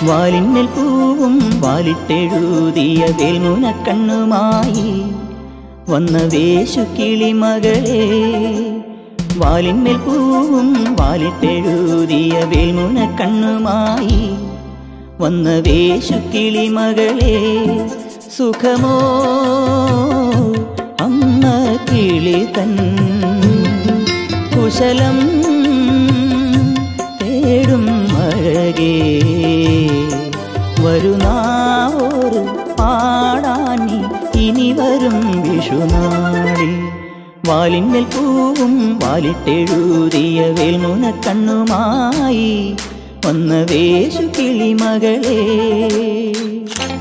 വാലിന്മേൽ പൂവും വാലിട്ടെഴുതിയ വേൽമുന കണ്ണുമായി വന്ന വേശു കിളിമകളെ വാലിന്മേൽ പൂവും വാലിട്ടെഴുതിയ വേൽമുന കണ്ണുമായി വന്ന വേശു കിളിമകളെ സുഖമോ അമ്മ കിളി തൻ കുശലം തേടും അഴകേ വരുന്നാവോറ് പാടാനി ഇനി വരും വിഷുനാളിൽ വാലിന്മേൽ പൂവും വാലിട്ടെഴുതിയ വേൽമുന കണ്ണുമായി വന്ന വേശു കിളിമകളേ